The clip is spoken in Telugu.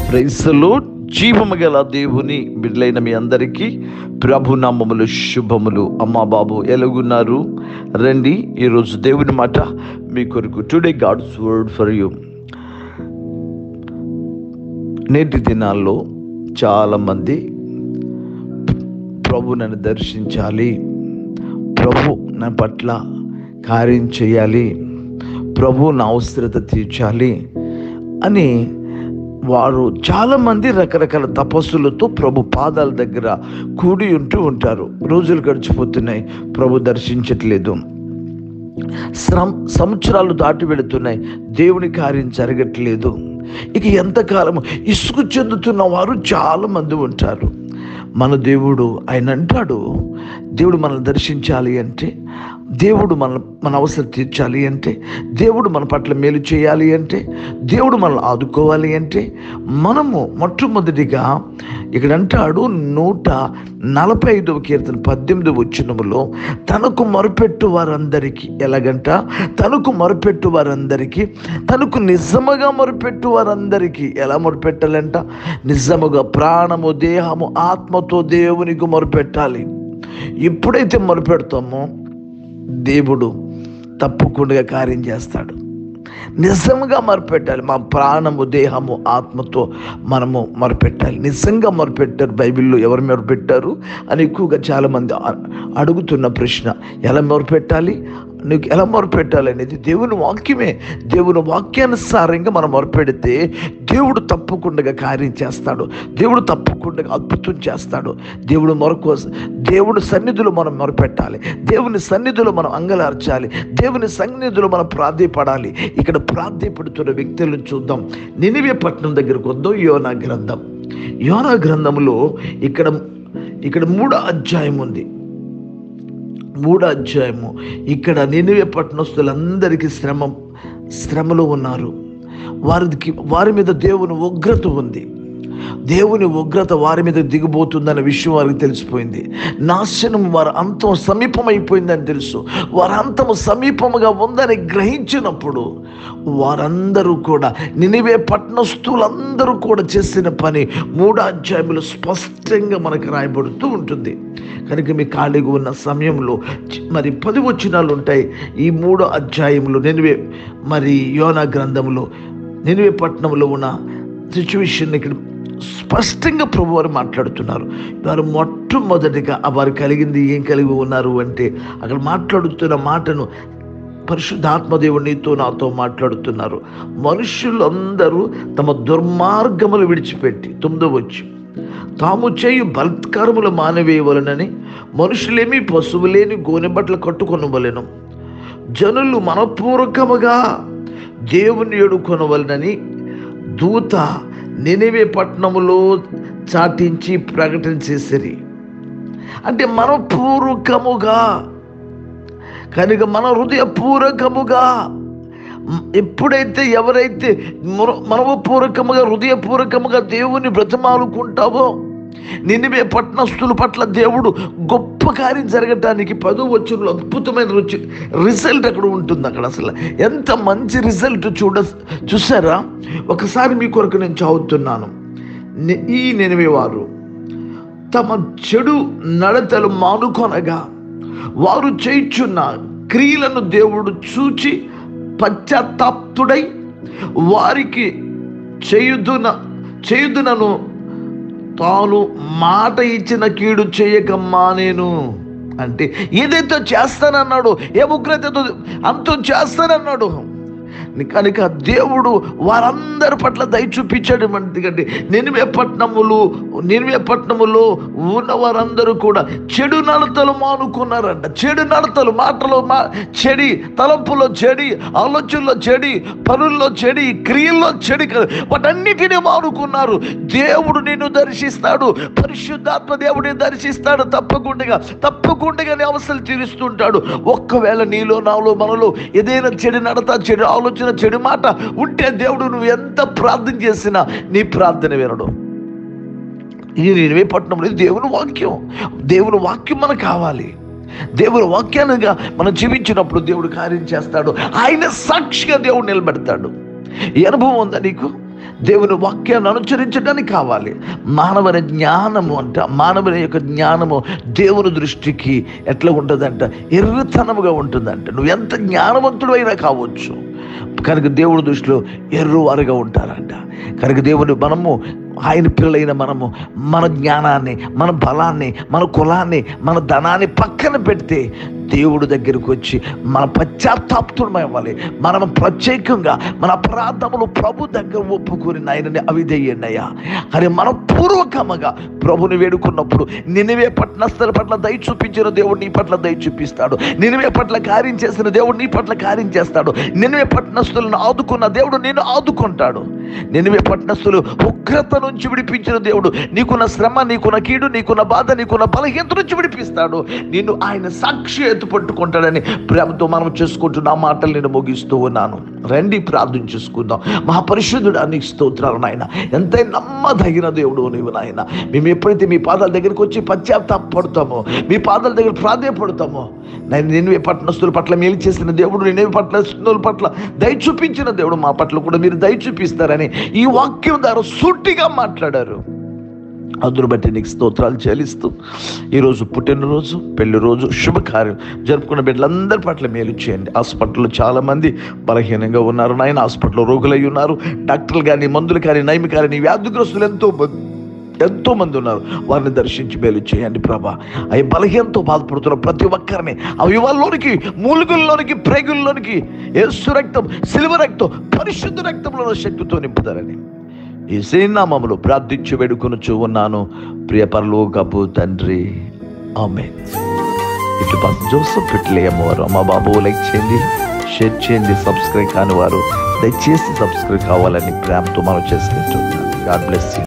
ప్రైసలో జీవము గల దేవుని బిడ్డలైన మీ అందరికీ ప్రభు నామములు శుభములు అమ్మా బాబు ఎలాగున్నారు రండి ఈరోజు దేవుని మాట మీ కొరకు today God's word for you నేటి దినాల్లో చాలామంది ప్రభు నన్ను దర్శించాలి ప్రభు నా పట్ల కార్యం చేయాలి ప్రభు నా అవసరత తీర్చాలి అని వారు చాలామంది రకరకాల తపస్సులతో ప్రభు పాదాల దగ్గర కూడి ఉంటూ ఉంటారు రోజులు గడిచిపోతున్నాయి ప్రభు దర్శించట్లేదు శ్రమ సంవత్సరాలు దాటి వెళుతున్నాయి దేవుని కార్యం జరగట్లేదు ఇక ఎంతకాలం ఇసుకు చెందుతున్న వారు చాలా మంది ఉంటారు మన దేవుడు ఆయన అంటాడు దేవుడు మనల్ని దర్శించాలి అంటే దేవుడు మన మన అవసరం తీర్చాలి అంటే దేవుడు మన పట్ల మేలు చేయాలి అంటే దేవుడు మనల్ని ఆదుకోవాలి అంటే మనము మొట్టమొదటిగా ఇక్కడ అంటాడు నూట నలభై ఐదవ కీర్తన పద్దెనిమిది వచ్చినములో తనకు మొరపెట్టు వారందరికీ ఎలాగంట తనకు మొరపెట్టు వారందరికీ తనకు నిజముగా మొరపెట్టు వారందరికీ ఎలా మొరపెట్టాలంట నిజముగా ప్రాణము దేహము ఆత్మతో దేవునికి మొరపెట్టాలి ఎప్పుడైతే మొరపెడతామో దేవుడు తప్పకుండా కార్యం చేస్తాడు నిజంగా మొరపెట్టాలి మా ప్రాణము దేహము ఆత్మతో మనము మొరపెట్టాలి నిజంగా మొరపెట్టారు బైబిల్లో ఎవరు మొరపెట్టారు అని ఎక్కువగా చాలామంది అ- అడుగుతున్న ప్రశ్న ఎలా మొరపెట్టాలి నీకు ఎలా మొరపెట్టాలి అనేది దేవుని వాక్యమే దేవుని వాక్యానుసారంగా మనం మొరపెడితే దేవుడు తప్పకుండా కార్యం చేస్తాడు దేవుడు తప్పకుండా అద్భుతం చేస్తాడు దేవుడు మొరకు దేవుడు సన్నిధిలో మనం మొరపెట్టాలి దేవుని సన్నిధిలో మనం అంగలార్చాలి దేవుని సన్నిధిలో మనం ప్రార్థిపడాలి ఇక్కడ ప్రార్థిపడుతున్న వ్యక్తులను చూద్దాం నినివే పట్టణం దగ్గరకు వద్దాం యోనా గ్రంథం యోనా గ్రంథంలో ఇక్కడ ఇక్కడ మూడో అధ్యాయం ఉంది మూడో అధ్యాయము ఇక్కడ నినివే పట్టణస్తులందరికీ శ్రమ శ్రమలో ఉన్నారు వారికి వారి మీద దేవుని ఉగ్రత ఉంది దేవుని ఉగ్రత వారి మీద దిగిపోతుందన్న విషయం వారికి తెలిసిపోయింది నాశనం వారి అంతం సమీపమైపోయిందని తెలుసు వారి అంతం సమీపముగా ఉందని గ్రహించినప్పుడు వారందరూ కూడా నినివే పట్టణస్తులందరూ కూడా చేసిన పని మూడు అధ్యాయములు స్పష్టంగా మనకు రాయబడుతూ ఉంటుంది కనుక మీ ఖాళీగా ఉన్న సమయంలో చి- మరి పది వచనాలు ఉంటాయి ఈ మూడో అధ్యాయంలో నినివే మరి యోనా గ్రంథంలో నినివే పట్టణంలో ఉన్న సిచ్యువేషన్ ఇక్కడ స్పష్టంగా ప్రభు వారు మాట్లాడుతున్నారు వారు మొట్టమొదటిగా ఆ వారు కలిగింది ఏం కలిగి ఉన్నారు అంటే అక్కడ మాట్లాడుతున్న మాటను పరిశుద్ధాత్మదేవుడు నీతో నాతో మాట్లాడుతున్నారు మనుషులందరూ తమ దుర్మార్గములు విడిచిపెట్టి తొమ్మిదో వచ్చి తాము చేయు బలత్కారములు మానవేయవలనని మనుషులేమి పశువులేని గోనె బట్టలు కట్టుకొనవలెను జనులు మనపూర్వకముగా దేవుని ఎడుకొనవలనని దూత నినివే పట్టణములో చాటించి ప్రకటన చేసిరి అంటే మనపూర్వకముగా కనుక మన హృదయపూర్వకముగా మ్, ఎప్పుడైతే ఎవరైతే మన- మనవపూర్వకముగా హృదయపూర్వకముగా దేవుని బ్రతమాలుకుంటావో నినివే పట్టణస్తుల పట్ల దేవుడు గొప్ప కార్యం జరగటానికి పదో వచ్చులో అద్భుతమైన రుచి రిజల్ట్ అక్కడ ఉంటుంది అక్కడ అసలు ఎంత మంచి రిజల్ట్ చూడ చూసారా ఒకసారి మీ కొరకు నేను చదువుతున్నాను ని- ఈ నినివే వారు తమ చెడు నడతలు మానుకొనగా వారు చేయుచున్న క్రియలను దేవుడు చూచి పశ్చాత్తాప్తుడై వారికి చేయుదున చేయుదునను తాను మాట ఇచ్చిన కీడు చేయకమ్మా నేను అంటే ఏదైతే చేస్తానన్నాడు ఏ ఉగ్రతతో అంతం చేస్తానన్నాడు కనుక దేవుడు వారందరి పట్ల దయ చూపించాడు ఎందుకంటే నినివే పట్టణములు నినివే పట్టణములో ఉన్న వారందరూ కూడా చెడు నడతలు మానుకున్నారంట చెడు నడతలు మాటలో మా చెడి తలంపులో చెడి ఆలోచనలో చెడి పనుల్లో చెడి క్రియల్లో చెడి వాటన్నిటినీ మానుకున్నారు దేవుడు నిన్ను దర్శిస్తాడు పరిశుద్ధాత్మ దేవుడిని దర్శిస్తాడు తప్పకుండా తప్పకుండా నీ అవసరం తీరుస్తుంటాడు ఒక్కవేళ నీలో నాలో మనలో ఏదైనా చెడు నడత చెడు ఆలోచన చెడు మాట ఉంటే దేవుడు నువ్వు ఎంత ప్రార్థన చేసినా నీ ప్రార్థన వినడు ఇది నినివే పట్టణంలో ఇది దేవుని వాక్యం దేవుని వాక్యం మనకు కావాలి దేవుని వాక్యానుగా మనం జీవించినప్పుడు దేవుడు కార్యం చేస్తాడు ఆయన సాక్షిగా దేవుడు నిలబెడతాడు ఈ అనుభవం ఉందా నీకు దేవుని వాక్యాన్ని అనుసరించడానికి కావాలి మానవుని జ్ఞానము అంట మానవుని యొక్క జ్ఞానము దేవుని దృష్టికి ఎట్లా ఉంటుందంట ఎర్రతనముగా ఉంటుందంట నువ్వు ఎంత జ్ఞానవంతుడు అయినా కావచ్చు కనుక దేవుడి దృష్టిలో ఎర్రువారుగా ఉంటారంట కనుక దేవుని మనము ఆయన పిల్లలైన మనము మన జ్ఞానాన్ని మన బలాన్ని మన కులాన్ని మన ధనాన్ని పక్కన పెడితే దేవుడి దగ్గరికి వచ్చి మన పశ్చాత్తాప్తులమై అవ్వాలి మనం ప్రత్యేకంగా మన అపరాధములు ప్రభు దగ్గర ఒప్పుకొని నాయనని అవిధేయండి అయ్యా అని మన పూర్వకముగా ప్రభుని వేడుకున్నప్పుడు నినివే పట్టణస్థల పట్ల దయ చూపించిన దేవుడు నీ పట్ల దయ చూపిస్తాడు నినివే పట్ల కార్యం చేసిన దేవుడు నీ పట్ల కార్యం చేస్తాడు నినివే పట్టణస్థులను ఆదుకున్న దేవుడు నేను ఆదుకుంటాడు నినివే పట్టణస్థులు ఉగ్రత నుంచి విడిపించిన దేవుడు నీకున్న శ్రమ నీకున్న కీడు నీకున్న బాధ నీకున్న బలహీనత నుంచి విడిపిస్తాడు నిన్ను ఆయన సాక్షి ఎత్తు పట్టుకుంటాడని ప్రేమతో మనం చేసుకుంటున్న ఆ మాటలు నేను ముగిస్తూ ఉన్నాను రండి ప్రార్థన చేసుకుందాం మహాపరిశుద్ధుడు నీకు స్తోత్రాలు నాయన ఎంతైనా నమ్మదగిన దేవుడు నీవు నాయన మేము ఎప్పుడైతే మీ పాదాల దగ్గరికి వచ్చి పశ్చాత్తాపడతామో మీ పాదాల దగ్గర ప్రాధేయపడతామో నేను నిన్ను పట్టణస్తుల పట్ల మేలు చేసిన దేవుడు నేను పట్టణస్తుల పట్ల దయ చూపించిన దేవుడు మా పట్ల కూడా మీరు దయ చూపిస్తారని ఈ వాక్యం ద్వారా సూటిగా మాట్లాడారు అందును బట్టి నీకు స్తోత్రాలు చెల్లిస్తూ ఈరోజు పుట్టినరోజు పెళ్లి రోజు శుభకార్యం జరుపుకున్న బిడ్డలందరి పట్ల మేలు చేయండి హాస్పిటల్లో చాలామంది బలహీనంగా ఉన్నారు నాయన హాస్పిటల్లో రోగులై ఉన్నారు డాక్టర్లు కానీ మందులు కానీ నైమి కానీ వ్యాధిగ్రస్తులు ఎంతో మంది ఎంతో మంది ఉన్నారు వారిని దర్శించి మేలు చేయండి ప్రభా అవి బలహీనతో బాధపడుతున్న ప్రతి ఒక్కరిని అవి వాళ్ళలోనికి మూలుగుల్లోనికి ప్రేగుల్లోనికి యేసు రక్తం సిల్వ రక్తం పరిశుద్ధ రక్తంలో శక్తితో నింపుతారని ఈ శ్రీనామములు ప్రార్థించి వేడుకొనుచు ఉన్నాను ప్రియ పరలోకపు తండ్రి ఆమె ఇటు పక్క జోసఫ్ పెట్టలేమవారు మా బాబు లైక్ చేయండి షేర్ చేయండి సబ్స్క్రైబ్ కాని వారు దయచేసి సబ్స్క్రైబ్ కావాలని ప్రేమతో మనం చేసుకుంటున్నాను గాడ్ బ్లెస్ యూ